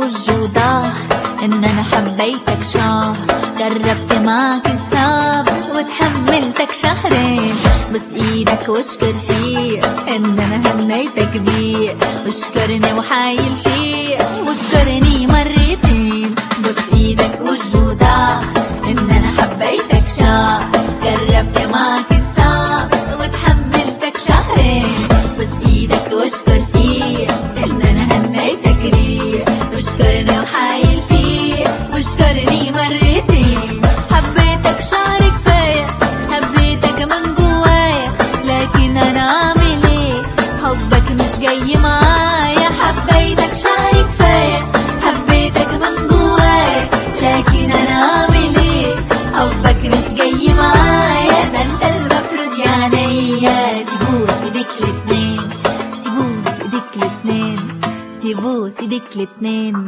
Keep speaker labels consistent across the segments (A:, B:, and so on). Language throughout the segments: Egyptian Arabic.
A: وجوده ان انا حبيتك شهر جربت معك الصعب وتحملتك شهرين بس ايدك واشكر فيه ان انا هنيتك بيه واشكرني وحايل فيه واشكرني مرتين بس ايدك وجوده ان انا حبيتك شهر جربت معك الصعب وتحملتك شهرين بس ايدك واشكر فيه ان انا هنيتك بيه واشكرني وحايل فيه واشكرني مرتين حبيتك شهر كفايه حبيتك من جوايا لكن انا اعمل ايه حبك مش جاي معايا حبيتك شهر كفايه حبيتك من جوايا لكن انا اعمل ايه حبك مش جاي معايا ده انت المفروض يا عينيا تبوس ايديك الاتنين تبوس ايديك الاتنين تبوس ايديك الاتنين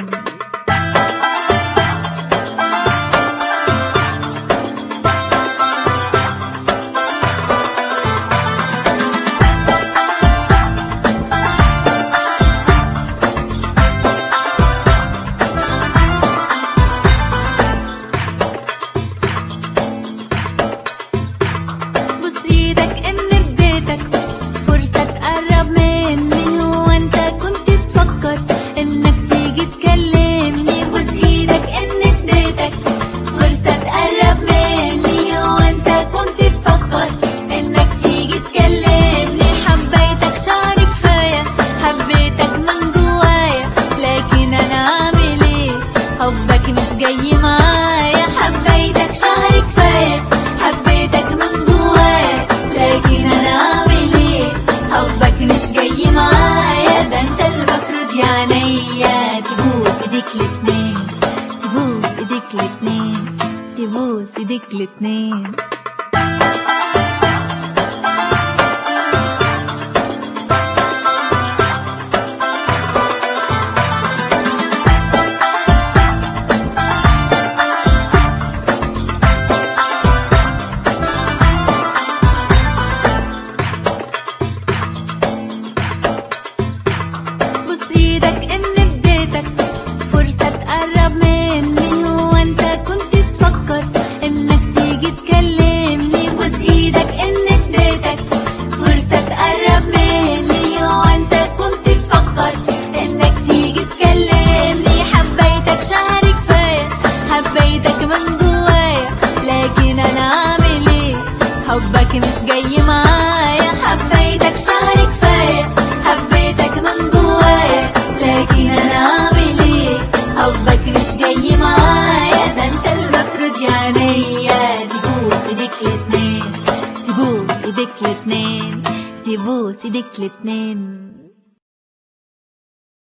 A: بص ايدك ان اديتك فرصة تقرب مني هو انت كنت تفكر انك تيجي تكلمني بص ايدك ان اديتك فرصة تقرب مني هو انت كنت تفكر انك تيجي تكلمني حبيتك شعر كفاية حبيتك من جوايا لكن انا اعمل ايه حبك مش جاي معايا حبيتك شهر كفاية حبيتك من جوايا لكن انا اعمل ايه حبك مش جاي معايا ده انت المفروض يا عينيا تبوس ايديك الاتنين تبوس ايديك الاتنين تبوس ايديك الاتنين بص ايدك ان اديتك فرصة تقرب مني هو انت كنت تفكر انك تيجي تكلمني بص ايدك ان اديتك فرصة تقرب مني هو انت كنت تفكر انك تيجي تكلمني حبيتك شهر كفاية حبيتك من جوايا لكن انا اعمل ايه حبك مش جاي معايا حبيتك شهر كفاية حبيتك من جوايا لكن انا اعمل ايه حبك مش جاي معايا ده انت المفروض يا عينيا تبوس ايديك الاتنين تبوس ايديك الاتنين تبوس ايديك الاتنين